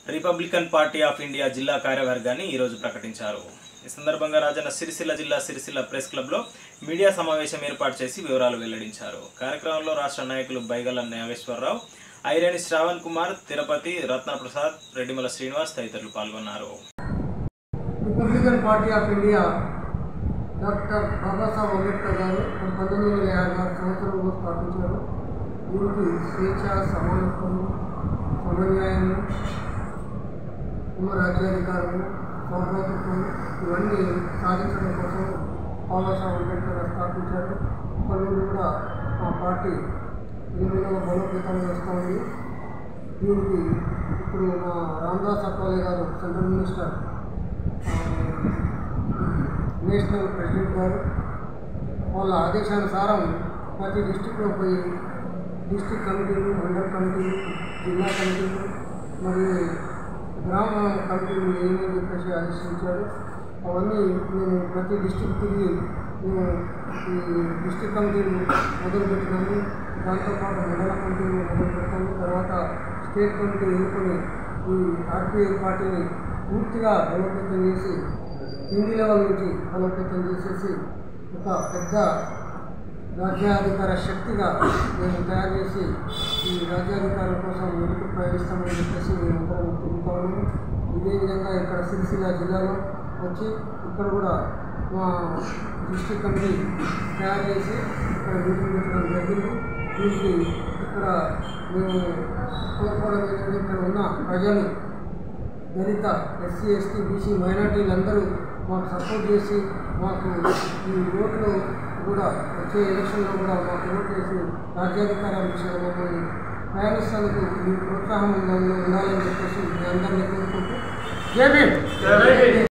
Republican Party of India జిల్లా కార్యవర్గాన్ని ఈరోజు ప్రకటించారు ఈ సందర్భంగా రాజన్న సిరిసిల్ల జిల్లా సిరిసిల్ల ప్రెస్ క్లబ్లో మీడియా సమావేశం ఏర్పాటు చేసి వివరాలు వెల్లడించారు కార్యక్రమంలో రాష్ట్ర నాయకులు బైగల నాగేశ్వరరావు ఐరేని శ్రావణ్ కుమార్ తిరుపతి రత్నప్రసాద్ రెడ్డిమల శ్రీనివాస్ తదితరులు పాల్గొన్నారు Republican Party of India doctor Babasaheb Ambedkar గారు పంతొమ్మిది వందల యాభై ఆరు సంవత్సరంలో స్థాపించారు దీనికి స్వేచ్ఛ సమానత్వం సమన్వయం రాజ్యాధికారము సౌభ్రతత్వం ఇవన్నీ సాధించడం కోసం బాబాసాహెబ్ అంబేద్కర్ గారు స్థాపించారు అప్పటి నుండి కూడా మా పార్టీ ఎన్నికల్లో బలోపేతం చేస్తూ ఉంది దీనికి ఇప్పుడు మా రామ్దాస్ అత్వాలే గారు సెంట్రల్ మినిస్టర్ నేషనల్ ప్రెసిడెంట్ గారు వాళ్ళ ఆదేశానుసారం ప్రతి డిస్టిక్లో పోయి డిస్టిక్ కమిటీలు మండల్ కమిటీలు జిల్లా కమిటీలు మరియు గ్రామ కమిటీలు ఏమని చెప్పేసి ఆదేశించారు అవన్నీ మేము ప్రతి డిస్టిక్ తిరిగి మేము ఈ డిస్టిక్ కమిటీలు మొదలుపెట్టినాము దాంతోపాటు మండల కమిటీలు మొదలు పెట్టాము తర్వాత స్టేట్ కమిటీ ఎన్నుకొని ఈ ఆర్పీఐ పార్టీని పూర్తిగా బలోపేతం చేసి కింది లెవెల్ నుంచి బలోపేతం చేసేసి ఒక పెద్ద రాజ్యాధికార శక్తిగా మేము తయారు చేసి ఈ రాజ్యాధికారం కోసం ముందుకు ప్రయాణిస్తామని చెప్పేసి మేమందరం తిరుగుతాము ఇదే విధంగా ఇక్కడ సిరిసిల్ల జిల్లాలో వచ్చి ఇక్కడ కూడా మా డిస్ట్రిక్ట్ కమిటీ తయారు చేసి ఇక్కడ మీటింగ్ పెట్టడం జరిగింది దీనికి ఇక్కడ మేము కోరుకోవడం ఏంటంటే ఇక్కడ ఉన్న ప్రజలు దళిత ఎస్సీ ఎస్టీ బీసీ మైనార్టీలందరూ మాకు సపోర్ట్ చేసి మాకు ఈ ఓట్లు కూడా వచ్చే ఎలక్షన్లో కూడా మాకు ఓటు వేసి రాజ్యాధికార విషయంలో మమ్మల్ని ప్రయాణిస్తానికి మీ ప్రోత్సాహం ఉండాలని చెప్పేసి మీ అందరినీ కోరుకుంటూ జై భీమ్